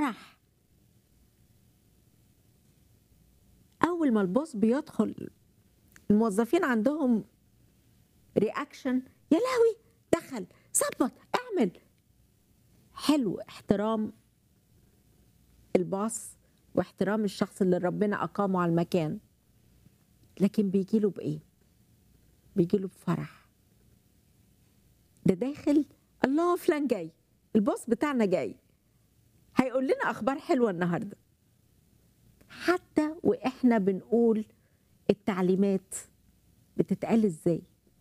فرح اول ما البوس بيدخل الموظفين عندهم رياكشن يا لهوي دخل ظبط اعمل حلو احترام الباص واحترام الشخص اللي ربنا اقامه على المكان لكن بيجيله بايه بيجيله بفرح ده داخل الله فلان جاي الباص بتاعنا جاي هيقول لنا اخبار حلوه النهارده حتى واحنا بنقول التعليمات بتتقال ازاي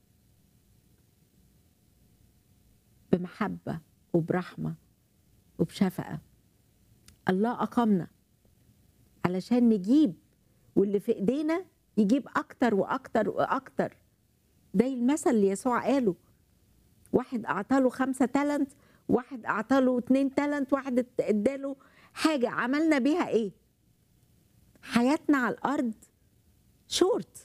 بمحبه وبرحمه وبشفقه الله اقامنا علشان نجيب واللي في ايدينا يجيب اكتر واكتر واكتر ده المثل اللي يسوع قاله واحد اعطاله خمسة تالنت واحد اعطاله اتنين تالنت واحد اداله حاجة عملنا بيها ايه حياتنا على الارض شورت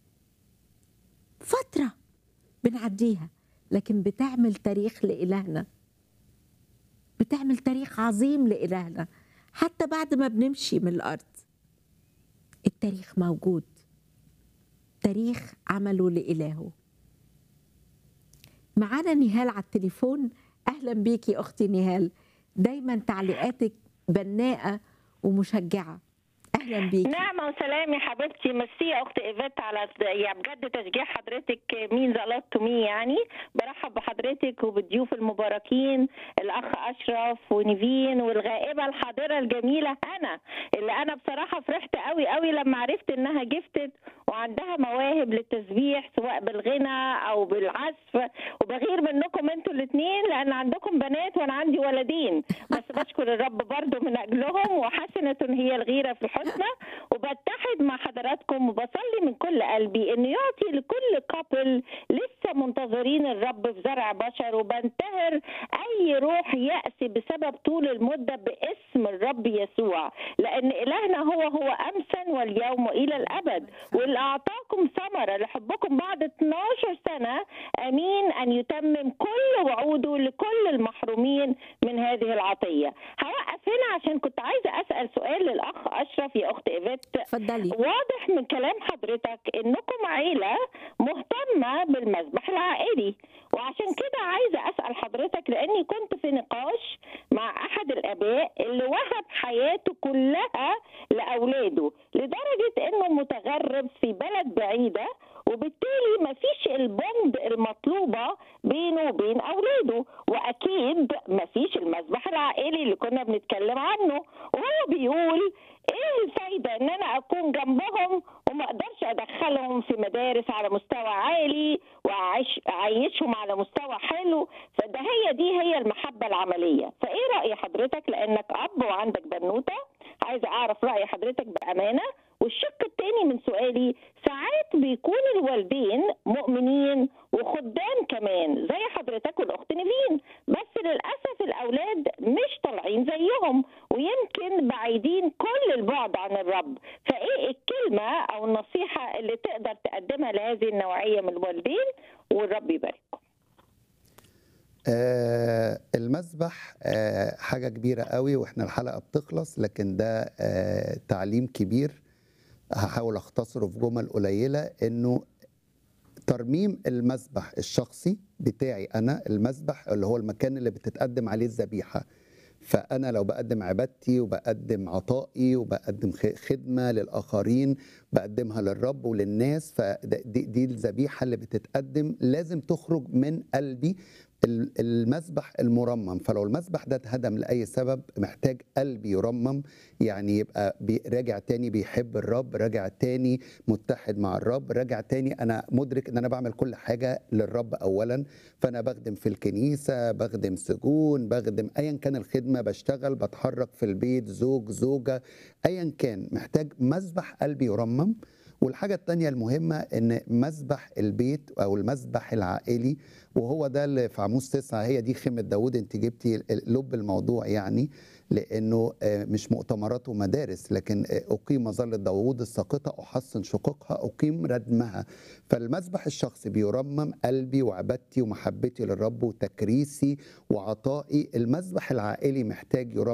فترة بنعديها لكن بتعمل تاريخ لإلهنا بتعمل تاريخ عظيم لإلهنا حتى بعد ما بنمشي من الأرض التاريخ موجود تاريخ عمله لإلهه معانا نهال على التليفون أهلا بيكي أختي نهال دايما تعليقاتك بناءة ومشجعة أهلا بيكي نعمة وسلام يا حبيبتي ميرسي يا اخت ايفات على يعني بجد تشجيع حضرتك مين زلط تو مي يعني برحب بحضرتك وبالضيوف المباركين الاخ اشرف ونيفين والغائبه الحاضره الجميله هنا اللي انا بصراحه فرحت قوي قوي لما عرفت انها جفتت وعندها مواهب للتسبيح سواء بالغنى او بالعزف وبغير منكم انتوا الاثنين لان عندكم بنات وانا عندي ولدين بس بشكر الرب برضو من اجلهم وحسنه هي الغيره في الحسنى وبتحد مع حضراتكم وبصلي من كل قلبي انه يعطي لكل كابل لسه منتظرين الرب في زرع بشر وبنتهر اي روح يأس بسبب طول المده باسم الرب يسوع لان الهنا هو هو امسا واليوم والى الابد واللي اعطاكم ثمره لحبكم بعد 12 سنه امين ان يتمم كل وعوده لكل المحرومين من هذه العطيه هوقف هنا عشان كنت عايزه اسال سؤال للاخ اشرف يا اخت ايفات اتفضلي واضح من كلام حضرتك انكم عيله مهتمه بالمذبح العائلي وعشان كده عايزه اسال حضرتك لاني كنت في نقاش مع احد الاباء اللي وهب حياته كلها لاولاده لدرجه انه متغرب في بلد بعيده وبالتالي ما فيش البند المطلوبة بينه وبين أولاده وأكيد ما فيش المذبح العائلي اللي كنا بنتكلم عنه وهو بيقول ايه الفايدة ان انا اكون جنبهم وما اقدرش ادخلهم في مدارس على مستوى عالي واعيشهم على مستوى حلو فده هي دي هي المحبة العملية فايه رأي حضرتك لانك اب وعندك بنوتة عايزة اعرف رأي حضرتك بأمانة والشق الثاني من سؤالي ساعات بيكون الوالدين مؤمنين وخدام كمان زي حضرتك والاخت نيفين بس للاسف الاولاد مش طالعين زيهم ويمكن بعيدين كل البعد عن الرب فايه الكلمه او النصيحه اللي تقدر تقدمها لهذه النوعيه من الوالدين والرب يبارككم آه المسبح آه حاجة كبيرة قوي واحنا الحلقة بتخلص لكن ده آه تعليم كبير هحاول اختصره في جمل قليلة انه ترميم المسبح الشخصي بتاعي انا المسبح اللي هو المكان اللي بتتقدم عليه الذبيحه فانا لو بقدم عبادتي وبقدم عطائي وبقدم خدمه للاخرين بقدمها للرب وللناس فدي دي الذبيحه اللي بتتقدم لازم تخرج من قلبي المسبح المرمم فلو المسبح ده اتهدم لاي سبب محتاج قلبي يرمم يعني يبقى راجع تاني بيحب الرب راجع تاني متحد مع الرب راجع تاني انا مدرك ان انا بعمل كل حاجه للرب اولا فانا بخدم في الكنيسه بخدم سجون بخدم ايا كان الخدمه بشتغل بتحرك في البيت زوج زوجه ايا كان محتاج مسبح قلبي يرمم والحاجة التانية المهمة إن مسبح البيت أو المسبح العائلي وهو ده اللي في عموس تسعة هي دي خيمة داوود أنت جبتي لب الموضوع يعني لأنه مش مؤتمرات ومدارس لكن أقيم مظلة داوود الساقطة أحصن شقوقها أقيم ردمها فالمسبح الشخصي بيرمم قلبي وعبادتي ومحبتي للرب وتكريسي وعطائي المسبح العائلي محتاج يرمم